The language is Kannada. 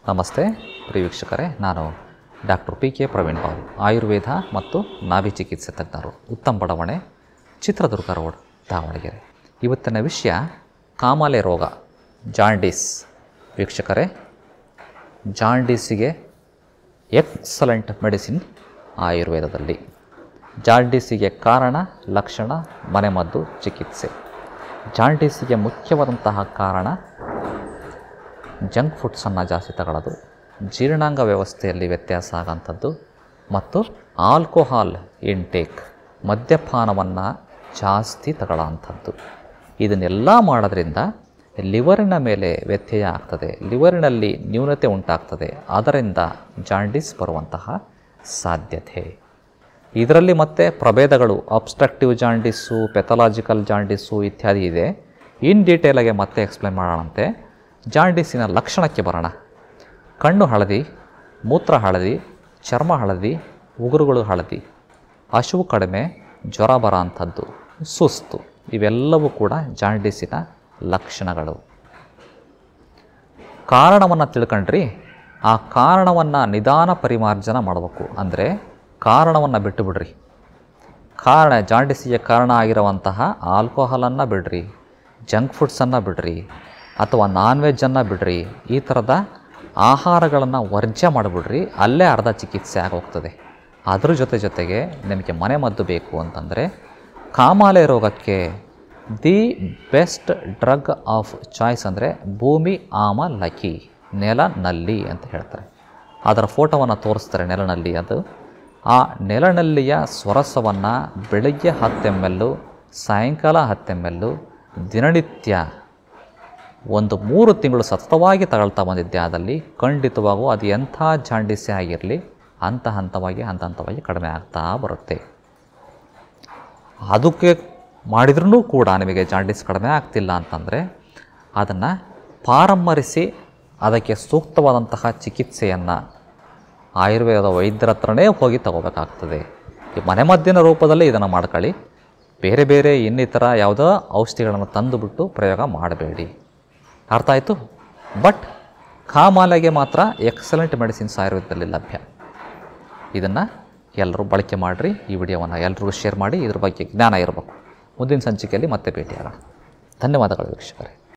ನಮಸ್ತೆ ಪ್ರಿಯ ವೀಕ್ಷಕರೇ ನಾನು doctor P K Praveen Babu Ayurveda ಮತ್ತು ನಾಭಿ ಚಿಕಿತ್ಸೆ ತಜ್ಞರು ಉತ್ತಮ ಬಡಾವಣೆ ಚಿತ್ರದುರ್ಗ ರೋಡ್ ದಾವಣಗೆರೆ ಇವತ್ತಿನ ವಿಷಯ ಕಾಮಾಲೆ ರೋಗ ಜಾಂಡೀಸ್ ವೀಕ್ಷಕರೇ ಜಾಂಡೀಸಿಗೆ ಎಕ್ಸಲೆಂಟ್ ಮೆಡಿಸಿನ್ ಆಯುರ್ವೇದದಲ್ಲಿ ಜಾಂಡೀಸಿಗೆ ಕಾರಣ ಲಕ್ಷಣ ಮನೆಮದ್ದು ಚಿಕಿತ್ಸೆ ಜಾಂಡೀಸಿಗೆ ಮುಖ್ಯವಾದಂತಹ ಕಾರಣ ಜಂಕ್ ಫುಡ್ಸನ್ನು ಜಾಸ್ತಿ ತಗೊಳ್ಳೋದು ಜೀರ್ಣಾಂಗ ವ್ಯವಸ್ಥೆಯಲ್ಲಿ ವ್ಯತ್ಯಾಸ ಆಗೋಂಥದ್ದು ಮತ್ತು ಆಲ್ಕೋಹಾಲ್ ಇಂಟೇಕ್ ಮದ್ಯಪಾನವನ್ನು ಜಾಸ್ತಿ ತಗೊಳ್ಳೋಂಥದ್ದು ಇದನ್ನೆಲ್ಲ ಮಾಡೋದ್ರಿಂದ ಲಿವರಿನ ಮೇಲೆ ವ್ಯತ್ಯಯ ಆಗ್ತದೆ ಲಿವರಿನಲ್ಲಿ ನ್ಯೂನತೆ ಉಂಟಾಗ್ತದೆ ಅದರಿಂದ ಜಾಂಡೀಸ್ ಬರುವಂತಹ ಸಾಧ್ಯತೆ ಇದರಲ್ಲಿ ಮತ್ತೆ ಪ್ರಭೇದಗಳು ಅಬ್ಸ್ಟ್ರಕ್ಟಿವ್ ಜಾಂಡೀಸು ಪೆಥಲಾಜಿಕಲ್ ಜಾಂಡೀಸು ಇತ್ಯಾದಿ ಇದೆ ಇನ್ ಡೀಟೇಲಾಗಿ ಮತ್ತೆ ಎಕ್ಸ್ಪ್ಲೈನ್ ಮಾಡೋಣಂತೆ ಜಾಂಡೀಸಿನ ಲಕ್ಷಣಕ್ಕೆ ಬರೋಣ ಕಣ್ಣು ಹಳದಿ ಮೂತ್ರ ಹಳದಿ ಚರ್ಮ ಹಳದಿ ಉಗುರುಗಳು ಹಳದಿ ಹಸಿವು ಕಡಿಮೆ ಜ್ವರ ಬರೋ ಅಂಥದ್ದು ಸುಸ್ತು ಇವೆಲ್ಲವೂ ಕೂಡ ಜಾಂಡೀಸಿನ ಲಕ್ಷಣಗಳು ಕಾರಣವನ್ನು ತಿಳ್ಕೊಂಡ್ರಿ ಆ ಕಾರಣವನ್ನು ನಿಧಾನ ಪರಿಮಾರ್ಜನ ಮಾಡಬೇಕು ಅಂದರೆ ಕಾರಣವನ್ನು ಬಿಟ್ಟು ಬಿಡ್ರಿ ಕಾರಣ ಜಾಂಡೀಸಿಗೆ ಕಾರಣ ಆಗಿರುವಂತಹ ಆಲ್ಕೋಹಾಲನ್ನು ಬಿಡ್ರಿ ಜಂಕ್ ಫುಡ್ಸನ್ನು ಬಿಡ್ರಿ ಅಥವಾ ನಾನ್ ವೆಜ್ಜನ್ನು ಬಿಡ್ರಿ ಈ ಥರದ ಆಹಾರಗಳನ್ನು ವರ್ಜ್ಯ ಮಾಡಿಬಿಡ್ರಿ ಅಲ್ಲೇ ಅರ್ಧ ಚಿಕಿತ್ಸೆ ಆಗೋಗ್ತದೆ ಅದ್ರ ಜೊತೆ ಜೊತೆಗೆ ನಿಮಗೆ ಮನೆಮದ್ದು ಬೇಕು ಅಂತಂದರೆ ಕಾಮಾಲೆ ರೋಗಕ್ಕೆ the best drug of choice ಅಂದರೆ ಭೂಮಿ ಆಮ ಲಕ್ಕಿ ನೆಲ ನಲ್ಲಿ ಅಂತ ಹೇಳ್ತಾರೆ ಅದರ ಫೋಟೋವನ್ನು ತೋರಿಸ್ತಾರೆ ನೆಲನಲ್ಲಿ ಅದು ಆ ನೆಲನಲ್ಲಿಯ ಸ್ವರಸವನ್ನು ಬೆಳಗ್ಗೆ ಹತ್ತು ಎಮ್ ಎಲ್ಲು ಸಾಯಂಕಾಲ ಹತ್ತು ಎಮ್ ಎಲ್ಲು ದಿನನಿತ್ಯ ಒಂದು ಮೂರು ತಿಂಗಳು ಸತತವಾಗಿ ತಗೊಳ್ತಾ ಬಂದಿದ್ದೆ ಆದಲ್ಲಿ ಖಂಡಿತವಾಗೂ ಅದು ಎಂಥ ಜಾಂಡೀಸೆ ಆಗಿರಲಿ ಹಂತ ಹಂತವಾಗಿ ಹಂತ ಹಂತವಾಗಿ ಕಡಿಮೆ ಆಗ್ತಾ ಬರುತ್ತೆ ಅದಕ್ಕೆ ಮಾಡಿದ್ರೂ ಕೂಡ ನಿಮಗೆ ಜಾಂಡೀಸ್ ಕಡಿಮೆ ಆಗ್ತಿಲ್ಲ ಅಂತಂದರೆ ಅದನ್ನು ಪಾರಂಮರಿಸಿ ಅದಕ್ಕೆ ಸೂಕ್ತವಾದಂತಹ ಚಿಕಿತ್ಸೆಯನ್ನು ಆಯುರ್ವೇದ ವೈದ್ಯರ ಹತ್ರನೇ ಹೋಗಿ ತಗೋಬೇಕಾಗ್ತದೆ ಈ ಮನೆಮದ್ದಿನ ರೂಪದಲ್ಲಿ ಇದನ್ನು ಮಾಡ್ಕೊಳ್ಳಿ ಬೇರೆ ಬೇರೆ ಇನ್ನಿತರ ಯಾವುದೋ ಔಷಧಿಗಳನ್ನು ತಂದುಬಿಟ್ಟು ಪ್ರಯೋಗ ಮಾಡಬೇಡಿ ಅರ್ಥ ಆಯಿತು ಬಟ್ ಕಾಮಾಲೆಗೆ ಮಾತ್ರ ಎಕ್ಸಲೆಂಟ್ ಮೆಡಿಸಿನ್ಸ್ ಆಯುರ್ವೇದದಲ್ಲಿ ಲಭ್ಯ ಇದನ್ನು ಎಲ್ಲರೂ ಬಳಕೆ ಮಾಡಿರಿ ಈ ವಿಡಿಯೋವನ್ನು ಎಲ್ರಿಗೂ ಶೇರ್ ಮಾಡಿ ಇದ್ರ ಬಗ್ಗೆ ಜ್ಞಾನ ಇರಬೇಕು ಮುಂದಿನ ಸಂಚಿಕೆಯಲ್ಲಿ ಮತ್ತೆ ಭೇಟಿಯಾಗೋಣ ಧನ್ಯವಾದಗಳು ವೀಕ್ಷಕರೇ